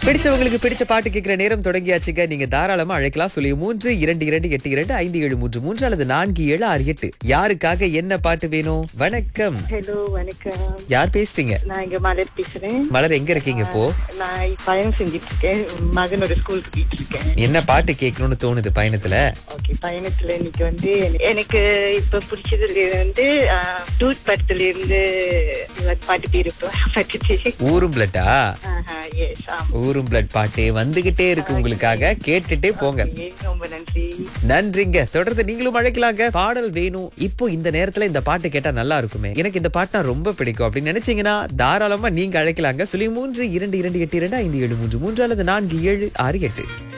பிடிச்சவங்களுக்கு பிடிச்ச பாட்டு கேட்கிற நேரம் தொடங்கியாச்சுங்க நீங்க தாராளமா அழைக்கலாம் சொல்லி மூன்று இரண்டு இரண்டு எட்டு இரண்டு ஐந்து ஏழு மூன்று மூன்று அல்லது நான்கு ஏழு ஆறு எட்டு யாருக்காக என்ன பாட்டு வேணும் வணக்கம் ஹலோ வணக்கம் யார் பேசுறீங்க நான் இங்க மலர் பேசுறேன் மலர் எங்க இருக்கீங்க இப்போ நான் இப்ப பயணம் செஞ்சுட்டு இருக்கேன் மகனோட ஸ்கூலுக்கு போயிட்டு இருக்கேன் என்ன பாட்டு கேட்கணும்னு தோணுது பயணத்துல ஓகே பயணத்துல இன்னைக்கு வந்து எனக்கு இப்ப பிடிச்சதுல வந்து டூத் படத்துல இருந்து ஒரு பாட்டு பேரு இப்ப பட்டுச்சு ஊரும் பிளட்டா எஸ் ஆமா ஊரும் பிளட் பாட்டு வந்துகிட்டே இருக்கு உங்களுக்காக கேட்டுட்டே போங்க Okay, ரொம்ப நன்றி நன்றிங்க தொடர்ந்து நீங்களும் அழைக்கலாங்க பாடல் வேணும் இப்போ இந்த நேரத்துல இந்த பாட்டு கேட்டா நல்லா இருக்குமே எனக்கு இந்த பாட்டு ரொம்ப பிடிக்கும் அப்படின்னு நினைச்சீங்கன்னா தாராளமா நீங்க அழைக்கலாங்க சொல்லி மூன்று இரண்டு இரண்டு எட்டு இரண்டு ஐந்து ஏழு மூன்று மூன்று அல்லது நான்கு ஏழு ஆறு எட்டு